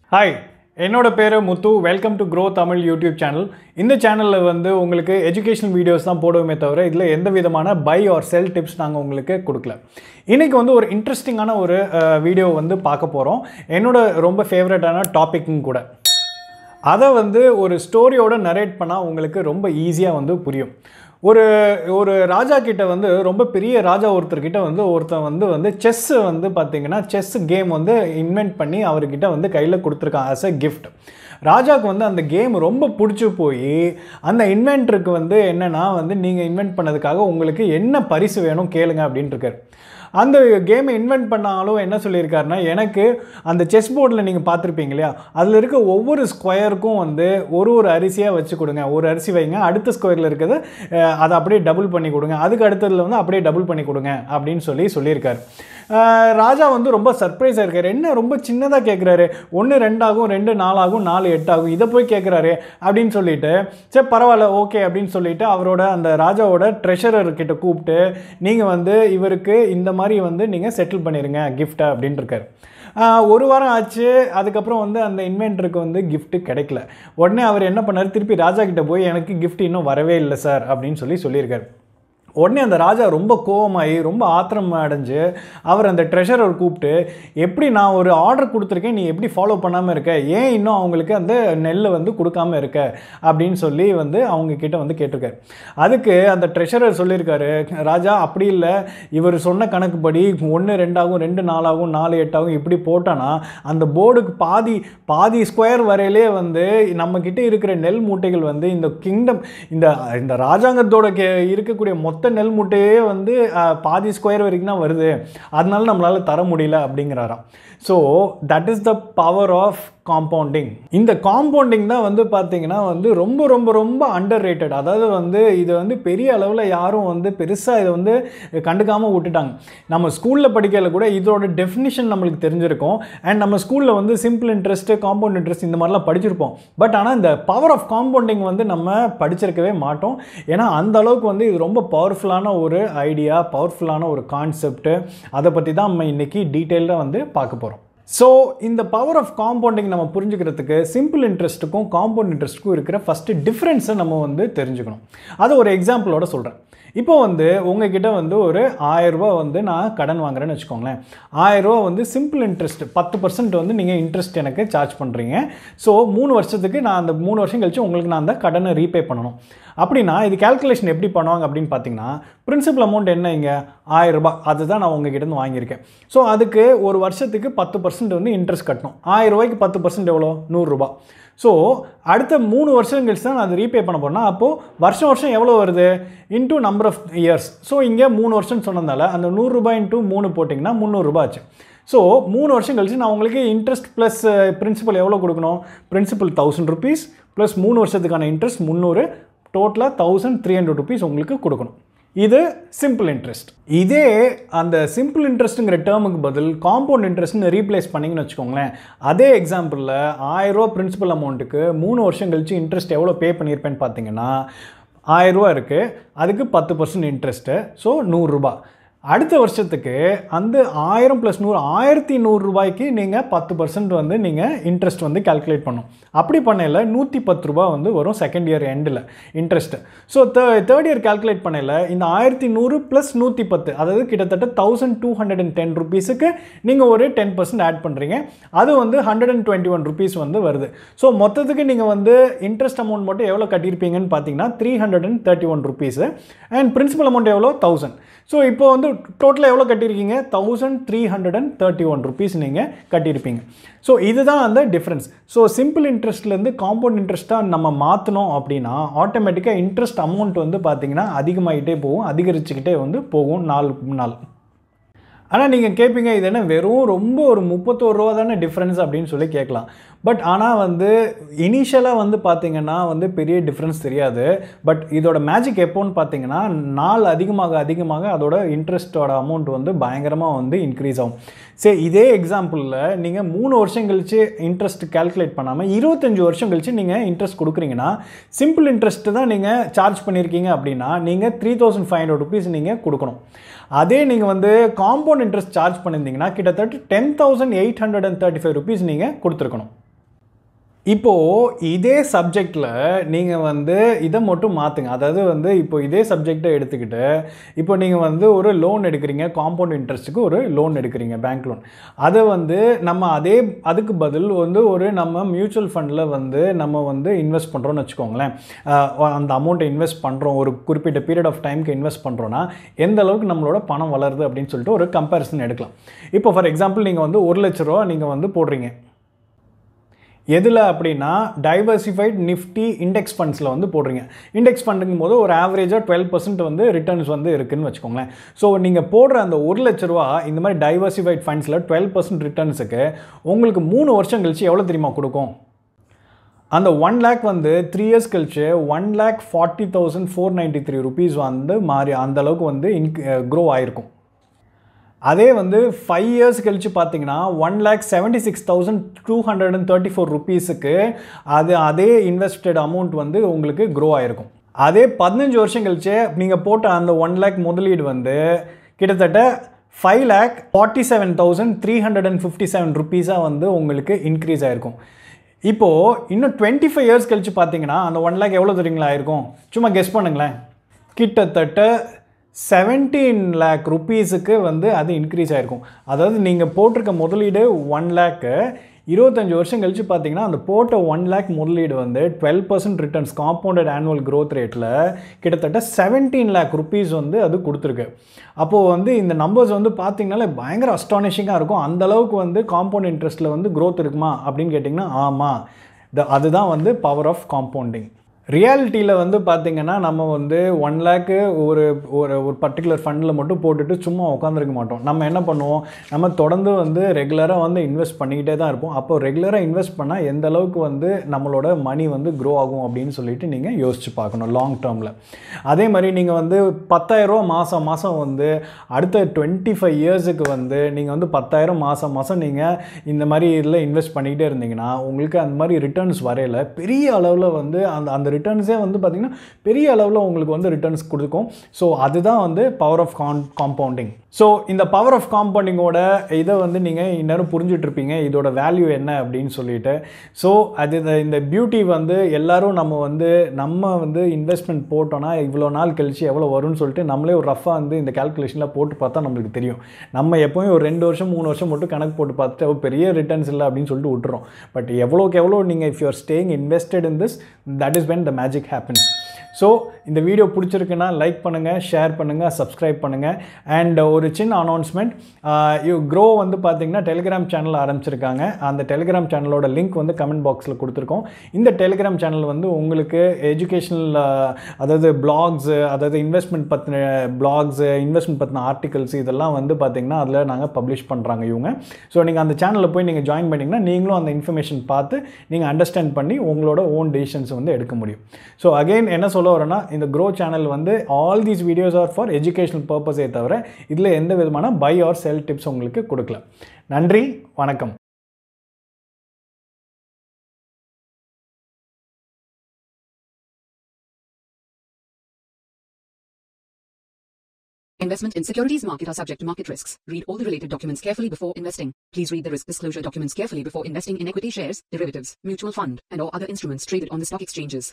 Hi என்னோட பேர் Muthu welcome to Groww Tamil YouTube channel இந்த சேனலில் வந்து உங்களுக்கு எஜுகேஷனல் வீடியோஸ் தான் போடுவோமே தவிர இதில் எந்த விதமான பை ஆர் செல் டிப்ஸ் நாங்கள் உங்களுக்கு கொடுக்கல இன்றைக்கி வந்து ஒரு இன்ட்ரெஸ்டிங்கான ஒரு வீடியோ வந்து பார்க்க போகிறோம் என்னோட ரொம்ப ஃபேவரட்டான டாபிக்கும் கூட அதை வந்து ஒரு ஸ்டோரியோட நரேட் பண்ணால் உங்களுக்கு ரொம்ப ஈஸியாக வந்து புரியும் ஒரு ஒரு ராஜா கிட்ட வந்து ரொம்ப பெரிய ராஜா ஒருத்தர்கிட்ட வந்து ஒருத்தன் வந்து வந்து செஸ் வந்து பார்த்தீங்கன்னா செஸ் கேம் வந்து இன்வென்ட் பண்ணி அவர்கிட்ட வந்து கையில் கொடுத்துருக்கான் ஆஸ் அ கிஃப்ட் ராஜாவுக்கு வந்து அந்த கேம் ரொம்ப பிடிச்சி போய் அந்த இன்வென்டருக்கு வந்து என்னென்னா வந்து நீங்கள் இன்வென்ட் பண்ணதுக்காக உங்களுக்கு என்ன பரிசு வேணும் கேளுங்க அப்படின்ட்டு இருக்காரு அந்த கேமை இன்வென்ட் பண்ணாலும் என்ன சொல்லியிருக்காருன்னா எனக்கு அந்த செஸ் போர்டில் நீங்கள் பார்த்துருப்பீங்க இல்லையா அதில் இருக்க ஒவ்வொரு ஸ்கொயருக்கும் வந்து ஒரு ஒரு அரிசியாக வச்சு கொடுங்க ஒரு அரிசி வைங்க அடுத்த ஸ்கொயரில் இருக்கிறது அஹ், அதை அப்படியே டபுள் பண்ணி கொடுங்க அதுக்கு அடுத்ததில் வந்து அப்படியே டபுள் பண்ணி கொடுங்க அப்படின்னு சொல்லி சொல்லியிருக்காரு அஹ், ராஜா வந்து ரொம்ப சர்ப்ரைஸாக இருக்காரு என்ன ரொம்ப சின்னதாக கேட்குறாரு ஒன்று ரெண்டாகும் ரெண்டு நாலாகும் நாலு எட்டாகும் இதை போய் கேட்குறாரு அப்படின்னு சொல்லிட்டு சரி பரவாயில்ல ஓகே அப்படின்னு சொல்லிட்டு அவரோட அந்த ராஜாவோட ட்ரெஷரர் கிட்ட கூப்பிட்டு நீங்கள் வந்து இவருக்கு இந்த மாதிரி வந்து நீங்கள் செட்டில் பண்ணிடுங்க கிஃப்ட்டை அப்படின்ட்டு இருக்காரு ஆஹ் ஒரு வாரம் ஆச்சு அதுக்கப்புறம் வந்து அந்த இன்வென்டருக்கு வந்து gift கிடைக்கல உடனே அவர் என்ன பண்ணார் திருப்பி ராஜா கிட்ட போய் எனக்கு gift இன்னும் வரவே இல்லை சார் அப்படின்னு சொல்லி சொல்லியிருக்காரு உடனே அந்த ராஜா ரொம்ப கோவமாகி ரொம்ப ஆத்திரம் அடைஞ்சு அவர் அந்த ட்ரெஷரர் கூப்பிட்டு எப்படி நான் ஒரு ஆர்டர் கொடுத்துருக்கேன் நீ எப்படி ஃபாலோ பண்ணாமல் இருக்க ஏன் இன்னும் அவங்களுக்கு அந்த நெல்லை வந்து கொடுக்காம இருக்க அப்படின்னு சொல்லி வந்து அவங்க கிட்ட வந்து கேட்டிருக்காரு அதுக்கு அந்த ட்ரெஷரர் சொல்லியிருக்காரு ராஜா அப்படி இல்லை இவர் சொன்ன கணக்குப்படி ஒன்று ரெண்டாகும் ரெண்டு நாலாகும் நாலு எட்டாகும் இப்படி போட்டானா அந்த போர்டுக்கு பாதி பாதி ஸ்கொயர் வரையிலே வந்து நம்மக்கிட்ட இருக்கிற நெல் மூட்டைகள் வந்து இந்த கிங்டம் இந்த இந்த ராஜாங்கத்தோட கே இருக்கக்கூடிய மொத்த நெல் மூட்டையே வந்து அஹ், பாதி ஸ்கொயர் வரைக்கும் தான் வருது அதனால நம்மளால் தர முடியல அப்படிங்கிறாராம் so that is the power of compounding இந்த காம்பவுண்டிங் தான் வந்து பார்த்தீங்கன்னா வந்து ரொம்ப ரொம்ப ரொம்ப அண்டர் ரேட்டட் அதாவது வந்து இது வந்து பெரிய அளவில் யாரும் வந்து பெருசாக இதை வந்து கண்டுக்காமல் விட்டுட்டாங்க நம்ம ஸ்கூலில் படிக்கையில் கூட இதோட டெஃபினிஷன் நம்மளுக்கு தெரிஞ்சிருக்கும் அண்ட் நம்ம ஸ்கூலில் வந்து சிம்பிள் இன்ட்ரெஸ்ட் காம்பவுண்ட் இன்ட்ரெஸ்ட் இந்த மாதிரிலாம் படிச்சிருப்போம் பட் ஆனால் இந்த பவர் ஆஃப் காம்பவுண்டிங் வந்து நம்ம படிச்சிருக்கவே மாட்டோம் ஏன்னா அந்த அளவுக்கு வந்து இது ரொம்ப பவர்ஃபுல்லான ஒரு ஐடியா பவர்ஃபுல்லான ஒரு கான்செப்ட் அதை பற்றி தான் நம்ம இன்னைக்கு டீட்டெயிலாக வந்து பார்க்க போகிறோம் ஸோ இந்த பவர் ஆஃப் காம்பவுண்டிங் நம்ம புரிஞ்சுக்கிறதுக்கு சிம்பிள் இன்ட்ரெஸ்ட்டுக்கும் காம்பவுண்ட் இன்ட்ரெஸ்ட்டுக்கும் இருக்கிற ஃபஸ்ட்டு டிஃப்ரென்ஸை நம்ம வந்து தெரிஞ்சுக்கணும் அதை ஒரு எக்ஸாம்பிளோட சொல்கிறேன் இப்போ வந்து உங்ககிட்ட வந்து ஒரு ஆயரூபா வந்து நான் கடன் வாங்குறேன்னு வச்சுக்கோங்களேன் ஆயரூபா வந்து சிம்பிள் இன்ட்ரெஸ்ட் பத்து பர்சன்ட் வந்து நீங்கள் இன்ட்ரெஸ்ட் எனக்கு சார்ஜ் பண்ணுறீங்க ஸோ மூணு வருஷத்துக்கு நான் அந்த மூணு வருஷம் கழிச்சு உங்களுக்கு நான் அந்த கடனை ரீபே பண்ணணும் அப்படின்னா இது கால்குலேஷன் எப்படி பண்ணுவாங்க அப்படின்னு பார்த்தீங்கன்னா பிரின்சிபல் அமௌண்ட் என்ன இங்கே ஆயிரம் ரூபாய் அதுதான் நான் உங்ககிட்ட இருந்து வாங்கியிருக்கேன் ஸோ அதுக்கு ஒரு வருஷத்துக்கு பத்து பர்சன்ட் வந்து இன்ட்ரெஸ்ட் கட்டணும் ஆயிரம் ரூபாய்க்கு பத்து பர்சன்ட் எவ்வளோ நூறுரூபா ஸோ அடுத்த மூணு வருஷம் கழிச்சு தான் நான் அதை ரீபே பண்ண போறேன்னா அப்போது வருஷம் வருஷம் எவ்வளோ வருது into number of years so இங்கே மூணு வருஷம் சொன்னதால அந்த நூறுரூபா இன்டூ மூணு போட்டிங்கன்னா முந்நூறுரூபா ஆச்சு ஸோ மூணு வருஷம் கழிச்சு நான் உங்களுக்கு இன்ட்ரெஸ்ட் ப்ளஸ் பிரின்சிபல் எவ்வளோ கொடுக்கணும் பிரின்சிபல் தௌசண்ட் ருபீஸ் ப்ளஸ் மூணு வருஷத்துக்கான இன்ட்ரெஸ்ட் முந்நூறு டோட்டலாக தௌசண்ட் த்ரீ ஹண்ட்ரட் ருபீஸ் உங்களுக்கு கொடுக்கணும் இது சிம்பிள் இன்ட்ரெஸ்ட் இதே அந்த சிம்பிள் இன்ட்ரெஸ்ட்டுங்கிற டேர்முக்கு பதில் காம்பவுண்ட் இன்ட்ரெஸ்ட்னு ரீப்ளேஸ் பண்ணிங்கன்னு வச்சுக்கோங்களேன் அதே எக்ஸாம்பிளில் ஆயிரரூவா பிரின்சிபல் அமௌண்ட்டுக்கு மூணு வருஷம் கழிச்சு இன்ட்ரெஸ்ட் எவ்வளோ பே பண்ணியிருப்பேன்னு பார்த்தீங்கன்னா ஆயிரரூவா இருக்குது அதுக்கு பத்து பர்சன்ட் இன்ட்ரெஸ்ட்டு ஸோ நூறுரூபா அடுத்த வருஷத்துக்கு அந்த ஆயிரம் ப்ளஸ் நூறு ஆயிரத்தி நூறுரூபாய்க்கு நீங்கள் பத்து பர்சன்ட் வந்து நீங்கள் இன்ட்ரெஸ்ட் வந்து கால்குலேட் பண்ணும் அப்படி பண்ணையில் நூற்றி பத்து ரூபா வந்து வரும் செகண்ட் இயர் எண்டில் interest so third year calculate பண்ணையில் இந்த ஆயிரத்தி நூறு ப்ளஸ் நூற்றி பத்து அதாவது கிட்டத்தட்ட thousand two hundred and ten ருபீஸுக்கு நீங்கள் ஒரு டென் பர்சன்ட் ஆட் பண்ணுறீங்க அது வந்து hundred and twenty one rupees வந்து வருது ஸோ மொத்தத்துக்கு நீங்கள் வந்து இன்ட்ரெஸ்ட் அமௌண்ட் மட்டும் எவ்வளோ கட்டியிருப்பீங்கன்னு பார்த்தீங்கன்னா three hundred and thirty one rupees and principal amount எவ்வளோ தௌசண்ட் ஸோ இப்போ வந்து டோட்டலாக எவ்வளோ கட்டியிருக்கீங்க thousand three hundred and thirty one rupees நீங்கள் கட்டியிருப்பீங்க ஸோ இதுதான் அந்த டிஃப்ரென்ஸ் ஸோ சிம்பிள் இன்ட்ரெஸ்ட்லேருந்து காம்பவுண்ட் இன்ட்ரெஸ்ட்டாக நம்ம மாற்றினோம் அப்படின்னா ஆட்டோமேட்டிக்காக இன்ட்ரெஸ்ட் அமௌண்ட் வந்து பார்த்திங்கன்னா அதிகமாகிட்டே போகும் அதிகரிச்சுக்கிட்டே வந்து போகும் நாள் நாள் ஆனால் நீங்கள் கேட்பீங்க இது என்ன வெறும் ரொம்ப ஒரு முப்பத்தோரு ரூபா தானே டிஃப்ரென்ஸ் அப்படின்னு சொல்லி கேட்கலாம் பட் ஆனால் வந்து இனிஷியலாக வந்து பார்த்தீங்கன்னா வந்து பெரிய டிஃப்ரென்ஸ் தெரியாது பட் இதோட மேஜிக் எப்போன்னு பார்த்தீங்கன்னா நாள் அதிகமாக அதிகமாக அதோட இன்ட்ரெஸ்ட்டோட அமௌண்ட் வந்து பயங்கரமாக வந்து இன்க்ரீஸ் ஆகும் சரி இதே எக்ஸாம்பிளில் நீங்கள் மூணு வருஷம் கழிச்சு இன்ட்ரெஸ்ட் கால்குலேட் பண்ணாமல் இருபத்தஞ்சு வருஷம் கழிச்சு நீங்கள் இன்ட்ரெஸ்ட் கொடுக்குறீங்கன்னா சிம்பிள் இன்ட்ரெஸ்ட் தான் நீங்கள் சார்ஜ் பண்ணியிருக்கீங்க அப்படின்னா நீங்கள் three thousand five hundred rupees நீங்கள் கொடுக்கணும் அதே நீங்கள் வந்து காம்பவுண்ட் இன்ட்ரெஸ்ட் சார்ஜ் பண்ணியிருந்தீங்கன்னா கிட்டத்தட்ட ten thousand eight hundred and thirty five rupees நீங்கள் கொடுத்துருக்கணும் இப்போது இதே சப்ஜெக்டில் நீங்கள் வந்து இதை மட்டும் மாற்றுங்க அதாவது வந்து இப்போ இதே சப்ஜெக்டை எடுத்துக்கிட்டு இப்போ நீங்கள் வந்து ஒரு லோன் எடுக்கிறீங்க காம்பவுண்ட் இன்ட்ரெஸ்ட்டுக்கு ஒரு லோன் எடுக்கிறீங்க பேங்க் லோன் அதை வந்து நம்ம அதே அதுக்கு பதில் வந்து ஒரு நம்ம மியூச்சுவல் ஃபண்டில் வந்து நம்ம வந்து இன்வெஸ்ட் பண்ணுறோம்னு வச்சுக்கோங்களேன் அஹ் அந்த அமௌண்ட்டை இன்வெஸ்ட் பண்ணுறோம் ஒரு குறிப்பிட்ட பீரியட் ஆஃப் டைமுக்கு இன்வெஸ்ட் பண்ணுறோன்னா எந்த அளவுக்கு நம்மளோட பணம் வளருது அப்படின்னு சொல்லிட்டு ஒரு கம்பேரிசன் எடுக்கலாம் இப்போ ஃபார் எக்ஸாம்பிள் நீங்கள் வந்து ஒரு லட்ச ரூபா நீங்கள் வந்து போடுறீங்க எதில் அப்படின்னா டைவர்சிஃபைட் நிஃப்டி இண்டெக்ஸ் ஃபண்ட்ஸில் வந்து போடுறீங்க இண்டெக்ஸ் ஃபண்டுங்கும் போது ஒரு ஆவரேஜாக டுவெல் பர்சன்ட் வந்து ரிட்டர்ன்ஸ் வந்து இருக்குன்னு வச்சுக்கோங்களேன் ஸோ நீங்கள் போடுற அந்த ஒரு லட்ச ரூபா இந்த மாதிரி டைவர்சிஃபைட் ஃபண்ட்ஸில் டுவெல் பர்சன்ட் ரிட்டர்ன்ஸுக்கு உங்களுக்கு மூணு வருஷம் கழிச்சு எவ்வளோ தெரியுமா கொடுக்கும் அந்த ஒன் லேக் வந்து த்ரீ இயர்ஸ் கழிச்சு one lakh forty thousand four ninety three rupees வந்து மாறி அந்த அளவுக்கு வந்து இன்க் க்ரோ ஆயிருக்கும் அதே வந்து ஃபைவ் இயர்ஸ் கழிச்சு பார்த்தீங்கன்னா one lakh seventy six thousand two hundred and thirty four ருபீஸுக்கு அது அதே இன்வெஸ்டட் அமௌண்ட் வந்து உங்களுக்கு க்ரோ ஆயிருக்கும் அதே பதினஞ்சு வருஷம் கழிச்சு நீங்கள் போட்ட அந்த ஒன் லேக் முதலீடு வந்து கிட்டத்தட்ட five lakh forty seven thousand three hundred and fifty seven ருபீஸாக வந்து உங்களுக்கு இன்க்ரீஸ் ஆயிருக்கும் இப்போது இன்னும் டுவெண்ட்டி ஃபைவ் இயர்ஸ் கழிச்சு பார்த்தீங்கன்னா அந்த ஒன் லேக் எவ்வளோ தெரியுங்களா ஆயிருக்கும் சும்மா கெஸ் பண்ணுங்களேன் கிட்டத்தட்ட செவன்டீன் லேக் ருப்பீஸுக்கு வந்து அது இன்க்ரீஸ் ஆகிருக்கும் அதாவது நீங்கள் போட்டிருக்க முதலீடு ஒன் லேக்கு இருபத்தஞ்சி வருஷம் கழிச்சு பார்த்தீங்கன்னா அந்த போட்ட ஒன் லேக் முதலீடு வந்து twelve percent returns compounded annual growth ரேட்டில் கிட்டத்தட்ட செவன்டீன் லேக் ருப்பீஸ் வந்து அது கொடுத்துருக்கு அப்போது வந்து இந்த நம்பர்ஸ் வந்து பார்த்தீங்கனாலே பயங்கர அஸ்டானிஷிங்காக இருக்கும் அந்த அளவுக்கு வந்து காம்பவுண்ட் இன்ட்ரெஸ்ட்டில் வந்து க்ரோத் இருக்குமா அப்படின்னு கேட்டிங்கன்னா ஆமாம் த அதுதான் வந்து பவர் ஆஃப் காம்பவுண்டிங் ரியாலிட்டியில் வந்து பார்த்திங்கன்னா நம்ம வந்து ஒன் லேக்கு ஒரு ஒரு ஒரு பர்டிகுலர் ஃபண்டில் மட்டும் போட்டுட்டு சும்மா உட்காந்துருக்க மாட்டோம் நம்ம என்ன பண்ணுவோம் நம்ம தொடர்ந்து வந்து ரெகுலராக வந்து இன்வெஸ்ட் பண்ணிக்கிட்டே தான் இருப்போம் அப்போ ரெகுலராக இன்வெஸ்ட் பண்ணால் எந்த அளவுக்கு வந்து நம்மளோட மணி வந்து க்ரோ ஆகும் அப்படின்னு சொல்லிட்டு நீங்கள் யோசிச்சு பார்க்கணும் லாங் டேர்மில் அதே மாதிரி நீங்கள் வந்து பத்தாயிரரூவா மாதம் மாதம் வந்து அடுத்த டுவெண்ட்டி ஃபைவ் இயர்ஸுக்கு வந்து நீங்கள் வந்து பத்தாயிரம் மாதம் மாதம் நீங்கள் இந்த மாதிரி இதில் இன்வெஸ்ட் பண்ணிக்கிட்டே இருந்தீங்கன்னா உங்களுக்கு அந்த மாதிரி ரிட்டர்ன்ஸ் வரையில பெரிய அளவில் வந்து அந்த அந்த ரிட்டர்ன்ஸே வந்து பார்த்திங்கன்னா பெரிய அளவில் உங்களுக்கு வந்து ரிட்டர்ன்ஸ் கொடுக்கும் ஸோ அதுதான் வந்து power of con compounding so இந்த பவர் ஆஃப் காம்பவுண்டிங்கோட இதை வந்து நீங்கள் இந்நேரம் புரிஞ்சுட்டு இருப்பீங்க இதோட வேல்யூ என்ன அப்படின்னு சொல்லிட்டு ஸோ அது இந்த இந்த பியூட்டி வந்து எல்லாரும் நம்ம வந்து நம்ம வந்து இன்வெஸ்ட்மெண்ட் போட்டோன்னா இவ்வளோ நாள் கழிச்சு எவ்வளோ வரும்னு சொல்லிட்டு நம்மளே ஒரு ரஃபாக வந்து இந்த கேல்குலேஷனில் போட்டு பார்த்தா நம்மளுக்கு தெரியும் நம்ம எப்போயும் ஒரு ரெண்டு வருஷம் மூணு வருஷம் மட்டும் கணக்கு போட்டு பார்த்துட்டு "ஓ, பெரிய ரிட்டர்ன்ஸ் இல்லை அப்படின்னு சொல்லிட்டு விட்டுறோம் பட் எவ்வளோக்கு எவ்வளோ நீங்கள் if you're staying invested in this that is when the magic happens so இந்த வீடியோ பிடிச்சிருக்குன்னா லைக் பண்ணுங்கள் ஷேர் பண்ணுங்கள் சப்ஸ்கிரைப் பண்ணுங்கள் அண்ட் ஒரு சின்ன அனௌன்ஸ்மெண்ட் யூ க்ரோ வந்து பார்த்தீங்கன்னா டெலிகிராம் சேனல் ஆரம்பிச்சிருக்காங்க அந்த டெலிகிராம் சேனலோட லிங்க் வந்து கமெண்ட் பாக்ஸில் கொடுத்துருக்கோம் இந்த டெலிகிராம் சேனல் வந்து உங்களுக்கு எஜுகேஷனல் அதாவது பிளாக்ஸு அதாவது இன்வெஸ்ட்மெண்ட் பற்றின பிளாக்ஸு இன்வெஸ்ட்மெண்ட் பற்றின ஆர்டிகல்ஸ் இதெல்லாம் வந்து பார்த்தீங்கன்னா அதில் நாங்கள் பப்ளிஷ் பண்ணுறாங்க இவங்க ஸோ நீங்கள் அந்த சேனலில் போய் நீங்கள் ஜாயின் பண்ணிங்கன்னா நீங்களும் அந்த இன்ஃபர்மேஷன் பார்த்து நீங்கள் அண்டர்ஸ்டாண்ட் பண்ணி உங்களோட ஓன் டெசிஷன்ஸ் வந்து எடுக்க முடியும் ஸோ அகைன் என்ன சொல்ல வரேன்னா இந்த க்ரோ சேனல் வந்து all these videos are for educational பர்பஸே தவிர இதில் எந்த விதமான பை ஆர் செல் டிப்ஸ் உங்களுக்கு கொடுக்கல நன்றி வணக்கம் Investment in securities market are subject to market risks. Read all the related documents carefully before investing. Please read the risk disclosure documents carefully before investing in equity shares, derivatives, mutual fund, and or other instruments traded on the stock exchanges.